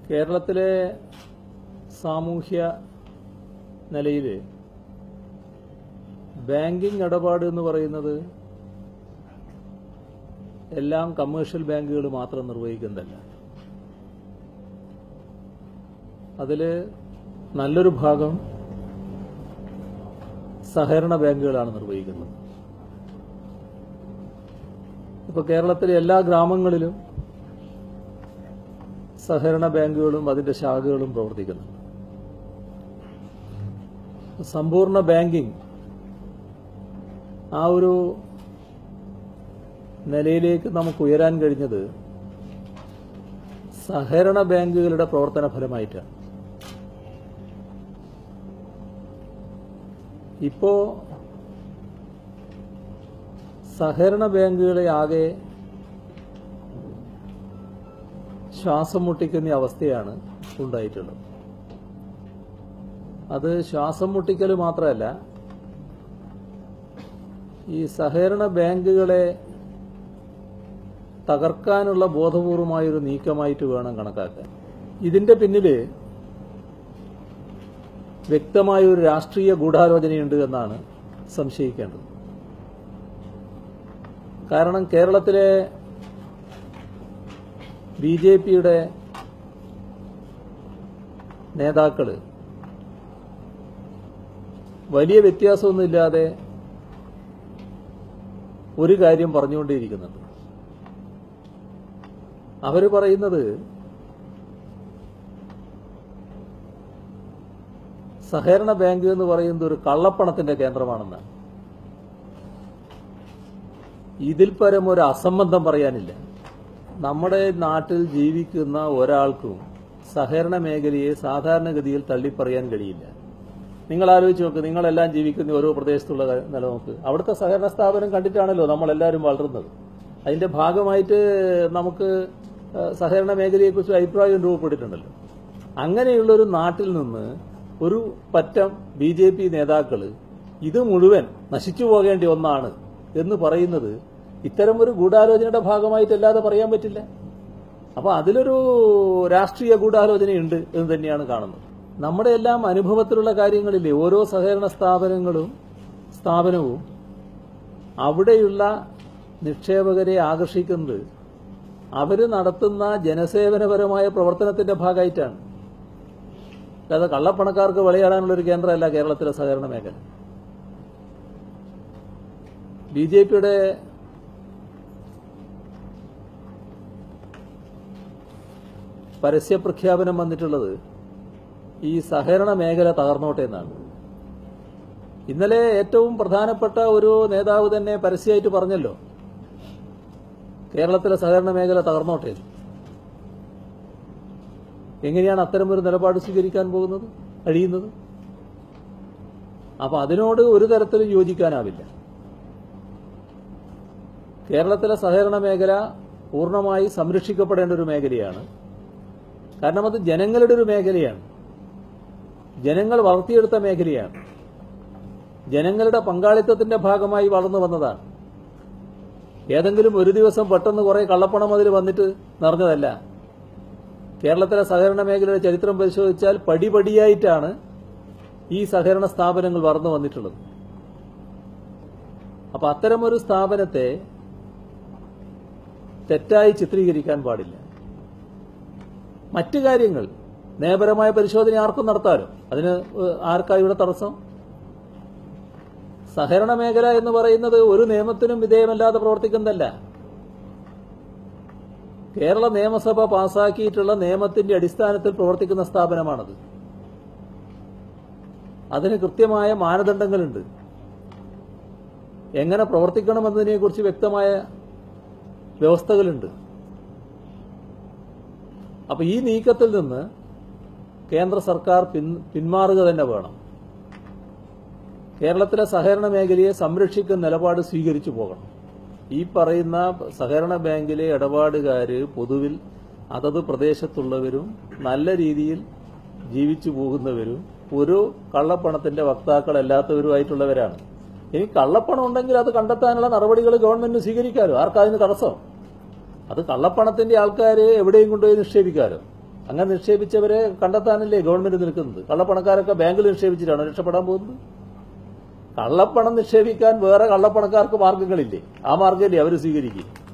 കേരളത്തിലെ സാമൂഹ്യ നിലയിൽ ബാങ്കിങ് ഇടപാട് എന്ന് പറയുന്നത് എല്ലാം കമേഴ്ഷ്യൽ ബാങ്കുകൾ മാത്രം നിർവഹിക്കുന്നതല്ല അതിൽ നല്ലൊരു ഭാഗം സഹകരണ ബാങ്കുകളാണ് നിർവഹിക്കുന്നത് ഇപ്പോൾ കേരളത്തിലെ എല്ലാ ഗ്രാമങ്ങളിലും സഹകരണ ബാങ്കുകളും അതിന്റെ ശാഖകളും പ്രവർത്തിക്കുന്നുണ്ട് സമ്പൂർണ്ണ ബാങ്കിങ് ആ ഒരു നിലയിലേക്ക് നമുക്ക് ഉയരാൻ കഴിഞ്ഞത് സഹകരണ ബാങ്കുകളുടെ പ്രവർത്തന ഫലമായിട്ടാണ് ഇപ്പോ സഹകരണ ബാങ്കുകളെ ആകെ ശ്വാസം മുട്ടിക്കുന്ന അവസ്ഥയാണ് ഉണ്ടായിട്ടുള്ളത് അത് ശ്വാസം മുട്ടിക്കൽ മാത്രമല്ല ഈ സഹകരണ ബാങ്കുകളെ തകർക്കാനുള്ള ബോധപൂർവമായൊരു നീക്കമായിട്ട് വേണം കണക്കാക്കാൻ ഇതിന്റെ പിന്നില് വ്യക്തമായ ഒരു രാഷ്ട്രീയ ഗൂഢാലോചനയുണ്ട് എന്നാണ് സംശയിക്കേണ്ടത് കാരണം കേരളത്തിലെ ബി ജെ പിയുടെ നേതാക്കള് വലിയ വ്യത്യാസമൊന്നുമില്ലാതെ ഒരു കാര്യം പറഞ്ഞുകൊണ്ടേയിരിക്കുന്നുണ്ട് അവര് പറയുന്നത് സഹകരണ ബാങ്ക് എന്ന് പറയുന്നത് ഒരു കള്ളപ്പണത്തിന്റെ കേന്ദ്രമാണെന്നാണ് ഇതിൽ പരം ഒരു അസംബന്ധം പറയാനില്ല നമ്മുടെ നാട്ടിൽ ജീവിക്കുന്ന ഒരാൾക്കും സഹകരണ മേഖലയെ സാധാരണഗതിയിൽ തള്ളിപ്പറയാൻ കഴിയില്ല നിങ്ങൾ ആലോചിച്ച് നോക്ക് നിങ്ങളെല്ലാം ജീവിക്കുന്ന ഓരോ പ്രദേശത്തുള്ള നിലനോക്ക് അവിടുത്തെ സഹകരണ സ്ഥാപനം കണ്ടിട്ടാണല്ലോ നമ്മളെല്ലാവരും വളർന്നത് അതിന്റെ ഭാഗമായിട്ട് നമുക്ക് ഏഹ്, സഹകരണ മേഖലയെക്കുറിച്ച് അഭിപ്രായം രൂപപ്പെട്ടിട്ടുണ്ടല്ലോ അങ്ങനെയുള്ളൊരു നാട്ടിൽ നിന്ന് ഒരു പറ്റം ബി ജെ പി നേതാക്കള് ഇത് മുഴുവൻ നശിച്ചു പോകേണ്ട ഒന്നാണ് എന്ന് പറയുന്നത് ഇത്തരം ഒരു ഗൂഢാലോചനയുടെ ഭാഗമായിട്ടല്ലാതെ പറയാൻ പറ്റില്ല അപ്പൊ അതിലൊരു രാഷ്ട്രീയ ഗൂഢാലോചനയുണ്ട് എന്ന് തന്നെയാണ് കാണുന്നത് നമ്മുടെ എല്ലാം അനുഭവത്തിലുള്ള കാര്യങ്ങളിലെ ഓരോ സഹകരണ സ്ഥാപനങ്ങളും സ്ഥാപനവും അവിടെയുള്ള നിക്ഷേപകരെ ആകർഷിക്കുന്നത് അവര് നടത്തുന്ന ജനസേവനപരമായ പ്രവർത്തനത്തിന്റെ ഭാഗമായിട്ടാണ് അല്ലാതെ കള്ളപ്പണക്കാർക്ക് വിളയാടാനുള്ള ഒരു കേന്ദ്രമല്ല കേരളത്തിലെ സഹകരണ മേഖല ബി ജെ പിയുടെ പരസ്യപ്രഖ്യാപനം വന്നിട്ടുള്ളത് ഈ സഹകരണ മേഖല തകർന്നോട്ടെ എന്നാണ് ഇന്നലെ ഏറ്റവും പ്രധാനപ്പെട്ട ഒരു നേതാവ് തന്നെ പരസ്യമായിട്ട് പറഞ്ഞല്ലോ കേരളത്തിലെ സഹകരണ മേഖല തകർന്നോട്ടെ എന്ന്. എങ്ങനെയാണ് അത്തരമൊരു നിലപാട് സ്വീകരിക്കാൻ പോകുന്നത് കഴിയുന്നത് അപ്പൊ അതിനോട് ഒരു തരത്തിലും യോജിക്കാനാവില്ല കേരളത്തിലെ സഹകരണ മേഖല പൂർണ്ണമായി സംരക്ഷിക്കപ്പെടേണ്ട ഒരു മേഖലയാണ് കാരണം അത് ജനങ്ങളുടെ ഒരു മേഖലയാണ് ജനങ്ങൾ വളർത്തിയെടുത്ത മേഖലയാണ് ജനങ്ങളുടെ പങ്കാളിത്തത്തിന്റെ ഭാഗമായി വളർന്നു വന്നതാണ് ഏതെങ്കിലും ഒരു ദിവസം പെട്ടെന്ന് കുറെ കള്ളപ്പണം അതിൽ വന്നിട്ട് നിറഞ്ഞതല്ല കേരളത്തിലെ സഹകരണ മേഖലയുടെ ചരിത്രം പരിശോധിച്ചാൽ പടിപടിയായിട്ടാണ് ഈ സഹകരണ സ്ഥാപനങ്ങൾ വളർന്നു വന്നിട്ടുള്ളത് അപ്പൊ അത്തരമൊരു സ്ഥാപനത്തെ തെറ്റായി ചിത്രീകരിക്കാൻ പാടില്ല മറ്റു കാര്യങ്ങൾ നയപരമായ പരിശോധന ആർക്കും നടത്താലോ അതിന് ഏഹ്, ആർക്കാ ഇവിടെ തടസ്സം സഹകരണ മേഖല എന്ന് പറയുന്നത് ഒരു നിയമത്തിനും വിധേയമല്ലാതെ പ്രവർത്തിക്കുന്നതല്ല കേരള നിയമസഭ പാസാക്കിയിട്ടുള്ള നിയമത്തിന്റെ അടിസ്ഥാനത്തിൽ പ്രവർത്തിക്കുന്ന സ്ഥാപനമാണത് അതിന് കൃത്യമായ മാനദണ്ഡങ്ങളുണ്ട് എങ്ങനെ പ്രവർത്തിക്കണമെന്നതിനെ കുറിച്ച് വ്യക്തമായ വ്യവസ്ഥകളുണ്ട് അപ്പൊ ഈ നീക്കത്തിൽ നിന്ന് കേന്ദ്ര സർക്കാർ പിൻ പിന്മാറുക തന്നെ വേണം കേരളത്തിലെ സഹകരണ മേഖലയെ സംരക്ഷിക്കുന്ന നിലപാട് സ്വീകരിച്ചു പോകണം ഈ പറയുന്ന സഹകരണ ബാങ്കിലെ ഇടപാടുകാര് പൊതുവിൽ അതത് പ്രദേശത്തുള്ളവരും നല്ല രീതിയിൽ ജീവിച്ചു പോകുന്നവരും ഒരു കള്ളപ്പണത്തിന്റെ വക്താക്കളല്ലാത്തവരുമായിട്ടുള്ളവരാണ് ഇനി കള്ളപ്പണം ഉണ്ടെങ്കിൽ അത് കണ്ടെത്താനുള്ള നടപടികൾ ഗവൺമെന്റിന് സ്വീകരിക്കാമല്ലോ ആർക്കാതിന് തടസ്സം അത് കള്ളപ്പണത്തിന്റെ ആൾക്കാരെ എവിടെയും കൊണ്ടുപോയി നിക്ഷേപിക്കാമല്ലോ അങ്ങനെ നിക്ഷേപിച്ചവരെ കണ്ടെത്താനല്ലേ ഗവൺമെന്റ് നിൽക്കുന്നത് കള്ളപ്പണക്കാരൊക്കെ ബാങ്കിൽ നിക്ഷേപിച്ചിട്ടാണ് രക്ഷപ്പെടാൻ പോകുന്നത് കള്ളപ്പണം നിക്ഷേപിക്കാൻ വേറെ കള്ളപ്പണക്കാർക്ക് മാർഗങ്ങളില്ലേ ആ മാർഗമല്ലേ അവർ സ്വീകരിക്കും